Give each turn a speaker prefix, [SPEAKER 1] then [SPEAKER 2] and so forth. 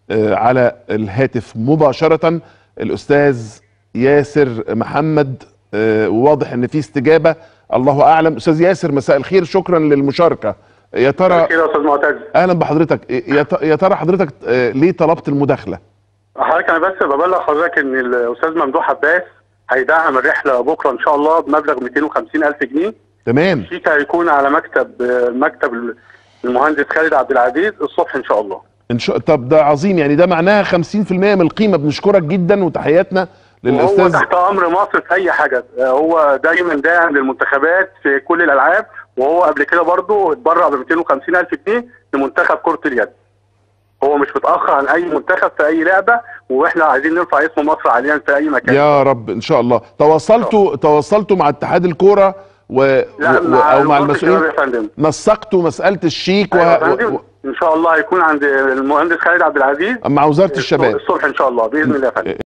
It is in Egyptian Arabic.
[SPEAKER 1] آه، على الهاتف مباشره الاستاذ ياسر محمد آه، وواضح ان في استجابه الله اعلم استاذ ياسر مساء الخير شكرا للمشاركه يا ترى
[SPEAKER 2] كده يا استاذ معتز
[SPEAKER 1] اهلا بحضرتك يا ت- يا ترى حضرتك آه، ليه طلبت المداخله
[SPEAKER 2] حضرتك انا بس ببلغ حضرتك ان الاستاذ ممدوح عباس هيدعم الرحله بكره ان شاء الله بمبلغ 250 الف جنيه
[SPEAKER 1] تمام
[SPEAKER 2] الشيك هيكون على مكتب مكتب المهندس خالد عبد العزيز الصبح ان شاء الله
[SPEAKER 1] ان شاء طب ده عظيم يعني ده معناها 50% من القيمه بنشكرك جدا وتحياتنا
[SPEAKER 2] وهو
[SPEAKER 1] للاستاذ
[SPEAKER 2] تحت امر مصر في اي حاجه آه، هو دايما داعم للمنتخبات في كل الالعاب وهو قبل كده برضه اتبرع ب 250 الف جنيه لمنتخب كره اليد هو مش متاخر عن اي منتخب في اي لعبه واحنا عايزين نرفع اسم مصر عليا في اي مكان
[SPEAKER 1] يا رب ان شاء الله تواصلتوا تواصلتوا مع اتحاد الكوره و...
[SPEAKER 2] لا
[SPEAKER 1] و...
[SPEAKER 2] مع
[SPEAKER 1] او مع
[SPEAKER 2] وزارة الشباب
[SPEAKER 1] المسؤولين
[SPEAKER 2] يا فندم
[SPEAKER 1] نسقتوا مساله الشيك
[SPEAKER 2] أيوة يا
[SPEAKER 1] و...
[SPEAKER 2] فندم.
[SPEAKER 1] و...
[SPEAKER 2] ان شاء الله هيكون عند المهندس خالد عبد العزيز
[SPEAKER 1] مع وزاره الشباب
[SPEAKER 2] الصبح ان شاء الله باذن الله يا فندم